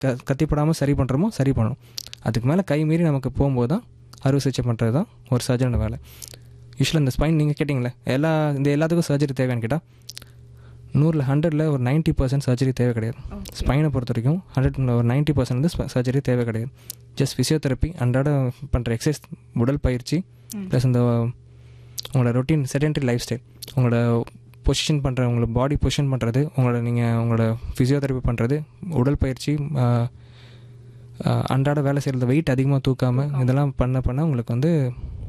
க கத்திப்படாமல் சரி பண்ணுறோமோ சரி பண்ணணும் அதுக்கு மேலே கை மீறி நமக்கு போகும்போது தான் அறுவை சிகிச்சை பண்ணுறது தான் ஒரு சர்ஜனோட வேலை யூஸ்வலாக இந்த ஸ்பைன் நீங்கள் கேட்டிங்களே எல்லா இந்த எல்லாத்துக்கும் சர்ஜரி தேவைன்னு கேட்டால் நூறில் ஹண்ட்ரடில் ஒரு 90% பர்சன்ட் சர்ஜரி தேவை கிடையாது ஸ்பைனை பொறுத்த வரைக்கும் ஹண்ட்ரட் ஒரு 90% பர்சன்ட் வந்து சர்ஜரி தேவை கிடையாது ஜஸ்ட் ஃபிசியோதெரப்பி அன்றாட பண்ணுற எக்ஸசைஸ் உடல் பயிற்சி ப்ளஸ் இந்த உங்களோட ரொட்டீன் செடென்ட்ரி லைஃப் ஸ்டைல் உங்களோட பொசிஷன் பண்ணுற உங்களோட பாடி பொசிஷன் பண்ணுறது உங்களோட நீங்கள் உங்களோட ஃபிசியோதெரப்பி பண்ணுறது உடல் பயிற்சி ஆஹ், ஆஹ், அன்றாட வேலை செய்கிறது வெயிட் அதிகமாக தூக்காமல் இதெல்லாம் பண்ண பண்ண உங்களுக்கு வந்து